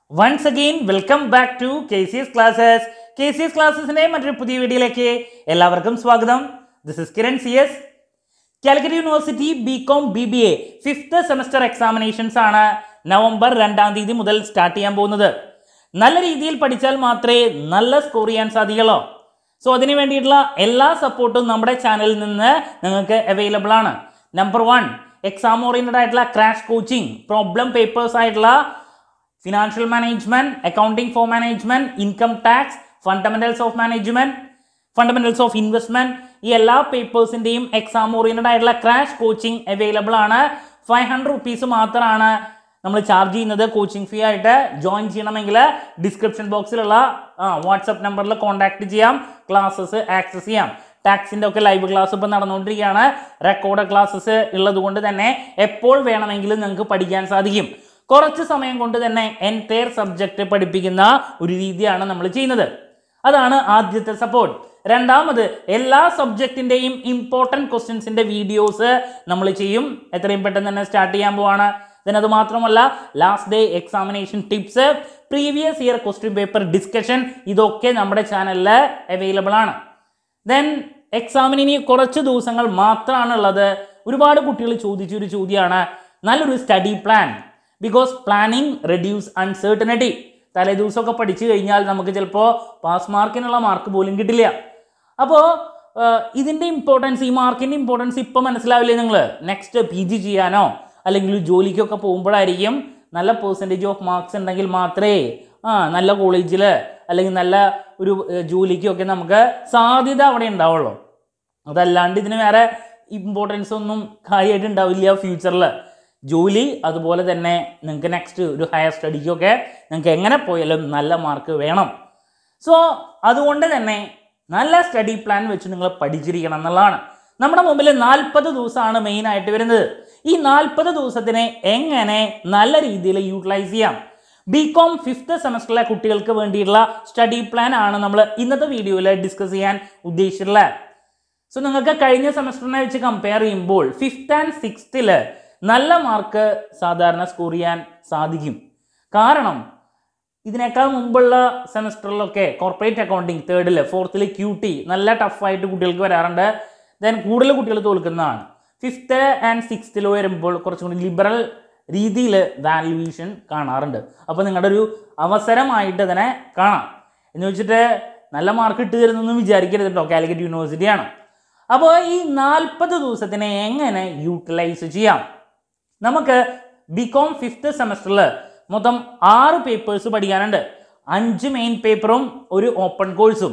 once again welcome back to K C S classes K C S ക്ലാസ്സസിന്റെ മറ്റൊരു പുതിയ വീഡിയോയിലേക്ക് എല്ലാവർക്കും സ്വാഗതം this is Kiran C S Calicut university B Com B B A fifth semester examinations ആണ് November രണ്ടാം തീയതി മുതൽ സ്റ്റാർട്ട് ചെയ്യാൻ പോകുന്നത് നല്ല രീതിയിൽ പഠിച്ചാൽ മാത്രമേ നല്ല സ്കോർ ചെയ്യാൻ സാധിക്കുള്ളൂ സോ അതിന് വേണ്ടിയിട്ടുള്ള എല്ലാ സപ്പോർട്ടും നമ്മുടെ ചാനലിൽ നിന്ന് നിങ്ങൾക്ക് അവൈലബിൾ ആണ് നമ്പർ വൺ എക്സാം ഓറിയൻറ്റഡ് ആയിട്ടുള്ള ക്രാഷ് കോച്ചിങ് പ്രോബ്ലം പേപ്പേഴ്സ് ആയിട്ടുള്ള financial management accounting for management income tax fundamentals of management fundamentals of investment ഈ എല്ലാ പേപ്പേഴ്സിന്റെയും എക്സാം ഓറിയന്റഡ് ആയിട്ടുള്ള ക്രാഷ് കോച്ചിങ് അവൈലബിൾ ആണ് ഫൈവ് ഹൺഡ്രഡ് റുപ്പീസ് മാത്രമാണ് നമ്മൾ ചാർജ് ചെയ്യുന്നത് കോച്ചിങ് ഫീ ആയിട്ട് ജോയിൻ ചെയ്യണമെങ്കിൽ ഡിസ്ക്രിപ്ഷൻ ബോക്സിലുള്ള വാട്സപ്പ് നമ്പറിൽ കോൺടാക്ട് ചെയ്യാം ക്ലാസ്സസ് ആക്സസ് ചെയ്യാം ടാക്സിൻ്റെ ഒക്കെ ലൈവ് ക്ലാസ് ഇപ്പോൾ നടന്നുകൊണ്ടിരിക്കുകയാണ് റെക്കോർഡ് ക്ലാസ്സസ് ഉള്ളത് കൊണ്ട് തന്നെ എപ്പോൾ വേണമെങ്കിലും നിങ്ങൾക്ക് പഠിക്കാൻ സാധിക്കും കുറച്ച് സമയം കൊണ്ട് തന്നെ എൻറ്റയർ സബ്ജക്റ്റ് പഠിപ്പിക്കുന്ന ഒരു രീതിയാണ് നമ്മൾ ചെയ്യുന്നത് അതാണ് ആദ്യത്തെ സപ്പോർട്ട് രണ്ടാമത് എല്ലാ സബ്ജക്റ്റിൻ്റെയും ഇമ്പോർട്ടൻറ്റ് ക്വസ്റ്റ്യൻസിൻ്റെ വീഡിയോസ് നമ്മൾ ചെയ്യും എത്രയും പെട്ടെന്ന് തന്നെ സ്റ്റാർട്ട് ചെയ്യാൻ പോവാണ് ദെൻ അത് മാത്രമല്ല last day examination tips previous year question paper discussion ഇതൊക്കെ നമ്മുടെ ചാനലിൽ അവൈലബിൾ ആണ് ദെൻ എക്സാമിന് ഇനി കുറച്ച് ദിവസങ്ങൾ മാത്രമാണ് ഉള്ളത് ഒരുപാട് കുട്ടികൾ ചോദിച്ചൊരു ചോദ്യമാണ് നല്ലൊരു study plan because planning reduce uncertainty തലേ ദിവസമൊക്കെ പഠിച്ചു കഴിഞ്ഞാൽ നമുക്ക് ചിലപ്പോൾ പാസ് മാർക്കിനുള്ള മാർക്ക് പോലും കിട്ടില്ല അപ്പോൾ ഇതിൻ്റെ ഇമ്പോർട്ടൻസ് ഈ മാർക്കിൻ്റെ ഇമ്പോർട്ടൻസ് ഇപ്പോൾ മനസ്സിലാവില്ലേ നിങ്ങൾ നെക്സ്റ്റ് പി ജി ചെയ്യാനോ അല്ലെങ്കിൽ ജോലിക്കൊക്കെ പോകുമ്പോഴായിരിക്കും നല്ല പേഴ്സൻറ്റേജ് ഓഫ് മാർക്സ് ഉണ്ടെങ്കിൽ മാത്രമേ ആ നല്ല കോളേജിൽ അല്ലെങ്കിൽ നല്ല ഒരു ഏഹ്, ജോലിക്കൊക്കെ നമുക്ക് സാധ്യത അവിടെ ഉണ്ടാവുള്ളൂ അതല്ലാണ്ട് ഇതിന് വേറെ ഇമ്പോർട്ടൻസ് ഒന്നും കാര്യമായിട്ട് ഉണ്ടാവില്ല ഫ്യൂച്ചറിൽ ജോലി അതുപോലെ തന്നെ നിങ്ങൾക്ക് നെക്സ്റ്റ് ഒരു ഹയർ സ്റ്റഡിക്കൊക്കെ നിങ്ങൾക്ക് എങ്ങനെ പോയാലും നല്ല മാർക്ക് വേണം സോ അതുകൊണ്ട് തന്നെ നല്ല സ്റ്റഡി പ്ലാൻ വെച്ച് നിങ്ങൾ പഠിച്ചിരിക്കണം എന്നുള്ളതാണ് നമ്മുടെ മുമ്പിൽ നാൽപ്പത് ദിവസമാണ് മെയിൻ ആയിട്ട് വരുന്നത് ഈ നാൽപ്പത് ദിവസത്തിനെ എങ്ങനെ നല്ല രീതിയിൽ യൂട്ടിലൈസ് ചെയ്യാം ബി കോം ഫിഫ്ത്ത് സെമസ്റ്ററിലെ കുട്ടികൾക്ക് വേണ്ടിയിട്ടുള്ള സ്റ്റഡി പ്ലാൻ ആണ് നമ്മൾ ഇന്നത്തെ വീഡിയോയിൽ ഡിസ്കസ് ചെയ്യാൻ ഉദ്ദേശിച്ചിട്ടുള്ളത് സോ നിങ്ങൾക്ക് കഴിഞ്ഞ സെമസ്റ്ററിനെ വെച്ച് കമ്പയർ ചെയ്യുമ്പോൾ ഫിഫ്ത്ത് ആൻഡ് സിക്സ്ത്തിൽ നല്ല മാർക്ക് സാധാരണ സ്കോർ ചെയ്യാൻ സാധിക്കും കാരണം ഇതിനേക്കാൾ മുമ്പുള്ള സെമസ്റ്ററിലൊക്കെ കോർപ്പറേറ്റ് അക്കൗണ്ടിങ് തേർഡിൽ ഫോർത്തിൽ ക്യൂ ടി നല്ല ടഫായിട്ട് കുട്ടികൾക്ക് വരാറുണ്ട് ദെൻ കൂടുതൽ കുട്ടികൾ തോൽക്കുന്നതാണ് ഫിഫ്ത്ത് ആൻഡ് സിക്സ്ത്തിൽ വരുമ്പോൾ കുറച്ചും കൂടി ലിബറൽ രീതിയിൽ വാല്യുവേഷൻ കാണാറുണ്ട് അപ്പോൾ നിങ്ങളുടെ ഒരു അവസരമായിട്ട് തന്നെ കാണാം എന്ന് വെച്ചിട്ട് നല്ല മാർക്ക് ഇട്ട് തരുന്നൊന്നും വിചാരിക്കരുത് കേട്ടോ കാലിക്കറ്റ് യൂണിവേഴ്സിറ്റിയാണ് അപ്പോൾ ഈ നാൽപ്പത് ദിവസത്തിനെ എങ്ങനെ യൂട്ടിലൈസ് ചെയ്യാം നമുക്ക് ബി കോം ഫിഫ്ത്ത് സെമസ്റ്ററിൽ മൊത്തം ആറ് പേപ്പേഴ്സ് പഠിക്കാനുണ്ട് അഞ്ച് മെയിൻ പേപ്പറും ഒരു ഓപ്പൺ കോഴ്സും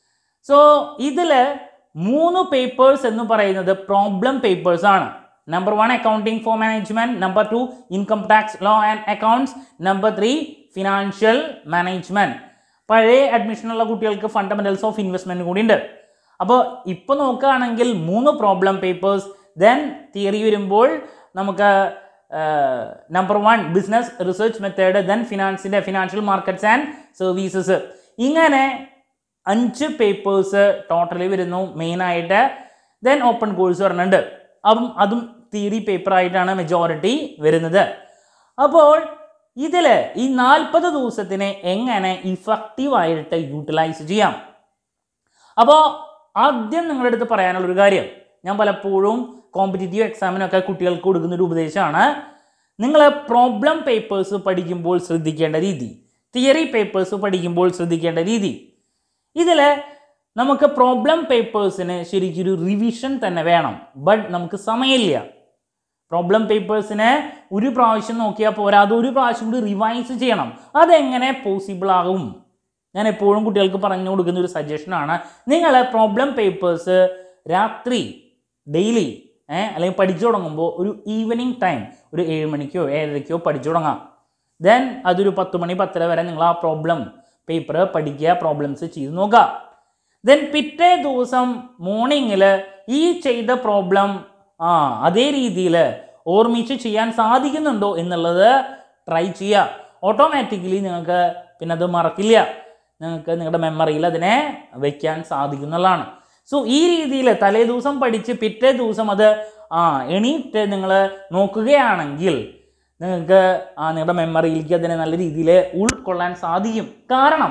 സോ ഇതിൽ മൂന്ന് പേപ്പേഴ്സ് എന്ന് പറയുന്നത് പ്രോബ്ലം പേപ്പേഴ്സ് ആണ് number one accounting for management number two income tax law and accounts number three financial management പഴയ അഡ്മിഷനുള്ള കുട്ടികൾക്ക് ഫണ്ടമെന്റൽസ് ഓഫ് ഇൻവെസ്റ്റ്മെന്റ് കൂടി ഉണ്ട് അപ്പോൾ ഇപ്പോൾ നോക്കുകയാണെങ്കിൽ മൂന്ന് പ്രോബ്ലം പേപ്പേഴ്സ് ദെൻ തിയറി വരുമ്പോൾ നമുക്ക് number one business research method then ഫിനാൻസിൻ്റെ ഫിനാൻഷ്യൽ മാർക്കറ്റ്സ് ആൻഡ് സർവീസസ് ഇങ്ങനെ അഞ്ച് പേപ്പേഴ്സ് ടോട്ടലി വരുന്നു മെയിനായിട്ട് ദെൻ ഓപ്പൺ കോഴ്സ് വരുന്നുണ്ട് അപ്പം അതും തിയറി പേപ്പറായിട്ടാണ് മെജോറിറ്റി വരുന്നത് അപ്പോൾ ഇതിൽ ഈ നാൽപ്പത് ദിവസത്തിനെ എങ്ങനെ ഇഫക്റ്റീവായിട്ട് യൂട്ടിലൈസ് ചെയ്യാം അപ്പോൾ ആദ്യം നിങ്ങളുടെ അടുത്ത് പറയാനുള്ള ഒരു കാര്യം ഞാൻ പലപ്പോഴും കോമ്പറ്റേറ്റീവ് എക്സാമിനൊക്കെ കുട്ടികൾക്ക് കൊടുക്കുന്ന ഒരു ഉപദേശമാണ് നിങ്ങൾ പ്രോബ്ലം പേപ്പേഴ്സ് പഠിക്കുമ്പോൾ ശ്രദ്ധിക്കേണ്ട രീതി തിയറി പേപ്പേഴ്സ് പഠിക്കുമ്പോൾ ശ്രദ്ധിക്കേണ്ട രീതി ഇതിൽ നമുക്ക് പ്രോബ്ലം പേപ്പേഴ്സിന് ശരിക്കൊരു റിവിഷൻ തന്നെ വേണം ബട്ട് നമുക്ക് സമയമില്ല പ്രോബ്ലം പേപ്പേഴ്സിനെ ഒരു പ്രാവശ്യം നോക്കിയാൽ പോരാ അത് ഒരു പ്രാവശ്യം കൂടി റിവൈസ് ചെയ്യണം അതെങ്ങനെ പോസിബിൾ ആകും ഞാൻ എപ്പോഴും കുട്ടികൾക്ക് പറഞ്ഞു കൊടുക്കുന്ന ഒരു സജഷനാണ് നിങ്ങൾ പ്രോബ്ലം പേപ്പേഴ്സ് രാത്രി ഡെയിലി ഏഹ് അല്ലെങ്കിൽ പഠിച്ചു തുടങ്ങുമ്പോൾ ഒരു ഈവനിങ് ടൈം ഒരു ഏഴ് മണിക്കോ ഏഴരയ്ക്കോ പഠിച്ചു തുടങ്ങാം ദെൻ അതൊരു പത്ത് മണി പത്തര വരെ നിങ്ങൾ ആ പ്രോബ്ലം പേപ്പർ പഠിക്കുക പ്രോബ്ലംസ് ചെയ്ത് നോക്കുക ദെൻ പിറ്റേ ദിവസം മോർണിംഗിൽ ഈ ചെയ്ത പ്രോബ്ലം ആ അതേ രീതിയിൽ ഓർമ്മിച്ച് ചെയ്യാൻ സാധിക്കുന്നുണ്ടോ എന്നുള്ളത് ട്രൈ ചെയ്യുക ഓട്ടോമാറ്റിക്കലി നിങ്ങൾക്ക് പിന്നെ അത് മറക്കില്ല നിങ്ങൾക്ക് നിങ്ങളുടെ മെമ്മറിയിൽ അതിനെ വെക്കാൻ സാധിക്കുന്നുള്ളതാണ് സോ ഈ രീതിയിൽ തലേ ദിവസം പഠിച്ച് പിറ്റേ ദിവസം അത് ആ എണീറ്റ് നിങ്ങൾ നോക്കുകയാണെങ്കിൽ നിങ്ങൾക്ക് ആ നിങ്ങളുടെ മെമ്മറിയിലേക്ക് അതിനെ നല്ല രീതിയിൽ ഉൾക്കൊള്ളാൻ സാധിക്കും കാരണം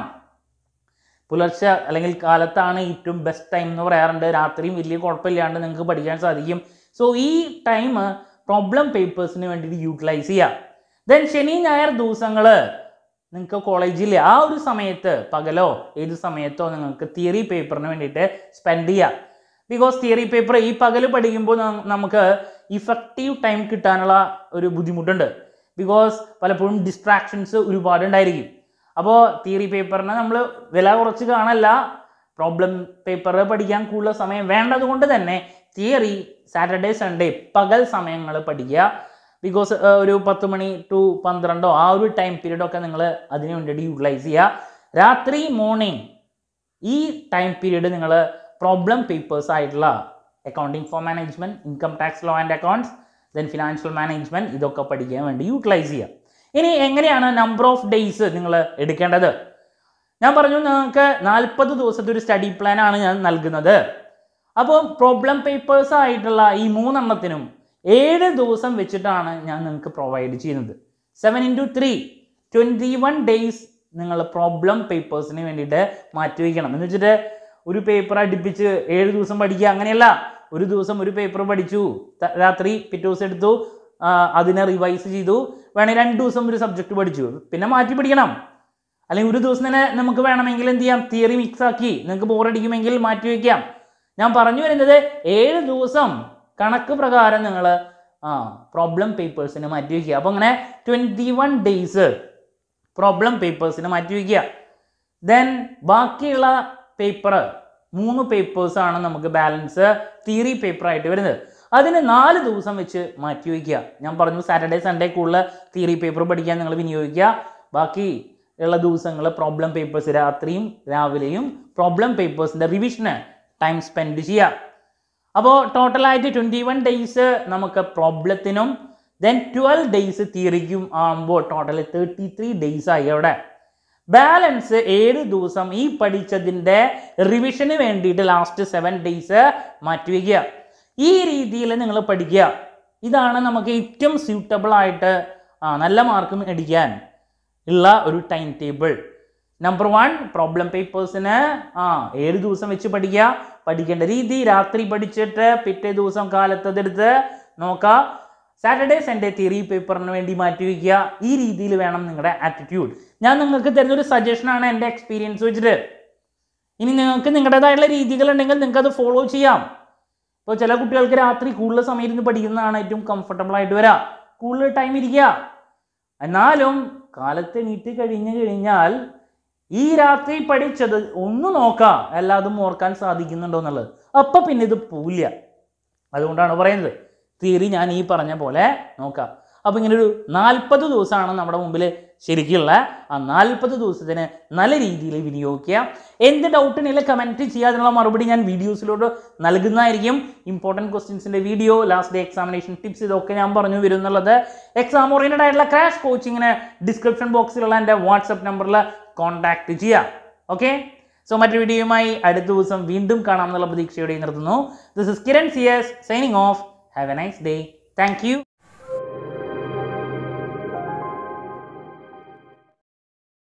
പുലർച്ചെ അല്ലെങ്കിൽ കാലത്താണ് ഏറ്റവും ബെസ്റ്റ് ടൈം എന്ന് പറയാറുണ്ട് രാത്രിയും വലിയ കുഴപ്പമില്ലാണ്ട് നിങ്ങൾക്ക് പഠിക്കാൻ സാധിക്കും സോ ഈ ടൈം പ്രോബ്ലം പേപ്പേഴ്സിന് വേണ്ടിയിട്ട് യൂട്ടിലൈസ് ചെയ്യുക ദെൻ ശനി ഞായർ ദിവസങ്ങൾ നിങ്ങൾക്ക് കോളേജിൽ ആ ഒരു സമയത്ത് പകലോ ഏത് സമയത്തോ നിങ്ങൾക്ക് തിയറി പേപ്പറിന് വേണ്ടിയിട്ട് സ്പെൻഡ് ചെയ്യുക ബിക്കോസ് തിയറി പേപ്പർ ഈ പകൽ പഠിക്കുമ്പോൾ ന- നമുക്ക് ഇഫക്റ്റീവ് ടൈം കിട്ടാനുള്ള ഒരു ബുദ്ധിമുട്ടുണ്ട് ബിക്കോസ് പലപ്പോഴും ഡിസ്ട്രാക്ഷൻസ് ഒരുപാട് ഉണ്ടായിരിക്കും അപ്പോൾ തിയറി പേപ്പറിനെ നമ്മൾ വില കുറച്ച് കാണല്ല പ്രോബ്ലം പേപ്പർ പഠിക്കാൻ കൂടുതൽ സമയം വേണ്ടതുകൊണ്ട് തന്നെ തിയറി സാറ്റർഡേ സൺഡേ പകൽ സമയങ്ങൾ പഠിക്കുക ബിക്കോസ് ഒരു പത്ത് മണി ടു പന്ത്രണ്ടോ ആ ഒരു ടൈം പീരീഡൊക്കെ നിങ്ങൾ അതിന് വേണ്ടിയിട്ട് യൂട്ടിലൈസ് ചെയ്യുക രാത്രി മോർണിംഗ് ഈ ടൈം പീരീഡ് നിങ്ങൾ പ്രോബ്ലം പേപ്പേഴ്സ് ആയിട്ടുള്ള accounting for management income tax law and accounts then financial management ഇതൊക്കെ പഠിക്കാൻ വേണ്ടി യൂട്ടിലൈസ് ചെയ്യുക ഇനി എങ്ങനെയാണ് നമ്പർ ഓഫ് ഡേയ്സ് നിങ്ങൾ എടുക്കേണ്ടത് ഞാൻ പറഞ്ഞു നിങ്ങൾക്ക് നാൽപ്പത് ദിവസത്തെ ഒരു സ്റ്റഡി പ്ലാൻ ആണ് ഞാൻ നൽകുന്നത് അപ്പോൾ പ്രോബ്ലം പേപ്പേഴ്സ് ആയിട്ടുള്ള ഈ മൂന്നെണ്ണത്തിനും ഏഴ് ദിവസം വെച്ചിട്ടാണ് ഞാൻ നിങ്ങൾക്ക് പ്രൊവൈഡ് ചെയ്യുന്നത് seven into three twenty one days നിങ്ങൾ പ്രോബ്ലം പേപ്പേഴ്സിന് വേണ്ടിയിട്ട് മാറ്റി വയ്ക്കണം എന്ന് വെച്ചിട്ട് ഒരു പേപ്പർ അടുപ്പിച്ച് ഏഴ് ദിവസം പഠിക്കുക അങ്ങനെയല്ല ഒരു ദിവസം ഒരു പേപ്പർ പഠിച്ചു ത- രാത്രി പിറ്റേ ദിവസം എടുത്തു ആ, അതിനെ റിവൈസ് ചെയ്തു വേണമെങ്കിൽ രണ്ട് ദിവസം ഒരു സബ്ജക്റ്റ് പഠിച്ചു പിന്നെ മാറ്റി പഠിക്കണം അല്ലെങ്കിൽ ഒരു ദിവസം തന്നെ നമുക്ക് വേണമെങ്കിൽ എന്ത് ചെയ്യാം തിയറി മിക്സ് ആക്കി നിങ്ങൾക്ക് ബോറടിക്കുമെങ്കിൽ മാറ്റി വയ്ക്കാം ഞാൻ പറഞ്ഞു വരുന്നത് ഏഴ് ദിവസം കണക്ക് പ്രകാരം നിങ്ങൾ ആ പ്രോബ്ലം പേപ്പേഴ്സിന് മാറ്റി വയ്ക്കുക അപ്പോൾ അങ്ങനെ ട്വൻറ്റി വൺ ഡേയ്സ് പ്രോബ്ലം പേപ്പേഴ്സിന് മാറ്റി വയ്ക്കുക ദെൻ ബാക്കിയുള്ള പേപ്പർ മൂന്ന് പേപ്പേഴ്സാണ് നമുക്ക് ബാലൻസ് തിയറി പേപ്പറായിട്ട് വരുന്നത് അതിന് നാല് ദിവസം വെച്ച് മാറ്റി വയ്ക്കുക ഞാൻ പറഞ്ഞു സാറ്റർഡേ സൺഡേ കൂടുതൽ തിയറി പേപ്പർ പഠിക്കാൻ നിങ്ങൾ വിനിയോഗിക്കുക ബാക്കി ഉള്ള ദിവസങ്ങൾ പ്രോബ്ലം പേപ്പേഴ്സ് രാത്രിയും രാവിലെയും പ്രോബ്ലം പേപ്പേഴ്സിൻ്റെ റിവിഷന് ടൈം സ്പെൻഡ് ചെയ്യുക അപ്പോൾ ടോട്ടലായിട്ട് ട്വൻറ്റി വൺ ഡേയ്സ് നമുക്ക് പ്രോബ്ലത്തിനും ദെൻ ട്വൽവ് ഡേയ്സ് തിയറിക്കും ആകുമ്പോൾ ടോട്ടൽ തേർട്ടി ത്രീ ഡേയ്സ് ആയി അവിടെ ബാലൻസ് ഏഴ് ദിവസം ഈ പഠിച്ചതിൻ്റെ റിവിഷന് വേണ്ടിയിട്ട് ലാസ്റ്റ് സെവൻ ഡേയ്സ് മാറ്റിവെക്കുക ഈ രീതിയിൽ നിങ്ങൾ പഠിക്കുക ഇതാണ് നമുക്ക് ഏറ്റവും സ്യൂട്ടബിൾ ആയിട്ട് ആ, നല്ല മാർക്ക് മേടിക്കാൻ ഉള്ള ഒരു time table number one problem പേപ്പേഴ്സിന് ആ ഏഴ് ദിവസം വെച്ച് പഠിക്കുക പഠിക്കേണ്ട രീതി രാത്രി പഠിച്ചിട്ട് പിറ്റേ ദിവസം കാലത്തതെടുത്ത് നോക്കുക സാറ്റർഡേ സൺഡേ തിയറി പേപ്പറിന് വേണ്ടി മാറ്റി വയ്ക്കുക ഈ രീതിയിൽ വേണം നിങ്ങളുടെ ആറ്റിറ്റ്യൂഡ് ഞാൻ നിങ്ങൾക്ക് തരുന്ന ഒരു സജഷനാണ് എൻ്റെ എക്സ്പീരിയൻസ് വെച്ചിട്ട് ഇനി നിങ്ങൾക്ക് നിങ്ങളുടേതായിട്ടുള്ള രീതികൾ ഉണ്ടെങ്കിൽ നിങ്ങൾക്ക് അത് ഫോളോ ചെയ്യാം ഇപ്പോൾ ചില കുട്ടികൾക്ക് രാത്രി കൂടുതൽ സമയം ഇരുന്ന് പഠിക്കുന്നതാണ് ഏറ്റവും കംഫർട്ടബിൾ ആയിട്ട് വരാം കൂടുതൽ ടൈം ഇരിക്കുക എന്നാലും കാലത്ത് എണീറ്റ് കഴിഞ്ഞ് കഴിഞ്ഞാൽ ഈ രാത്രി പഠിച്ചത് ഒന്ന് നോക്കാം എല്ലാതും ഓർക്കാൻ സാധിക്കുന്നുണ്ടോ എന്നുള്ളത് അപ്പം പിന്നെ ഇത് പോവില്ല അതുകൊണ്ടാണ് പറയുന്നത് തിയറി ഞാൻ ഈ പറഞ്ഞ പോലെ നോക്കാം അപ്പോൾ ഇങ്ങനെ ഒരു നാൽപ്പത് ദിവസമാണ് നമ്മുടെ മുമ്പിൽ ശരിക്കുള്ള ആ നാൽപ്പത് ദിവസത്തിന് നല്ല രീതിയിൽ വിനിയോഗിക്കുക എന്ത് ഡൗട്ടിനില്ല കമൻറ്റ് ചെയ്യുക അതിനുള്ള മറുപടി ഞാൻ വീഡിയോസിലോട്ട് നൽകുന്നതായിരിക്കും ഇമ്പോർട്ടൻറ്റ് ക്വസ്റ്റ്യൻസിൻ്റെ video last day examination tips ഇതൊക്കെ ഞാൻ പറഞ്ഞു വരും എന്നുള്ളത് എക്സാം ഓറിയൻറ്റഡ് ആയിട്ടുള്ള ക്രാഷ് കോച്ചിങ്ങിന് ഡിസ്ക്രിപ്ഷൻ ബോക്സിലുള്ള എൻ്റെ വാട്സപ്പ് നമ്പറിൽ കോൺടാക്ട് ചെയ്യാം ഓക്കെ സോ മറ്റൊരു വീഡിയോയുമായി അടുത്ത ദിവസം വീണ്ടും കാണാം എന്നുള്ള പ്രതീക്ഷയോടെ നിർത്തുന്നു this is Kiran C S signing off have a nice day thank U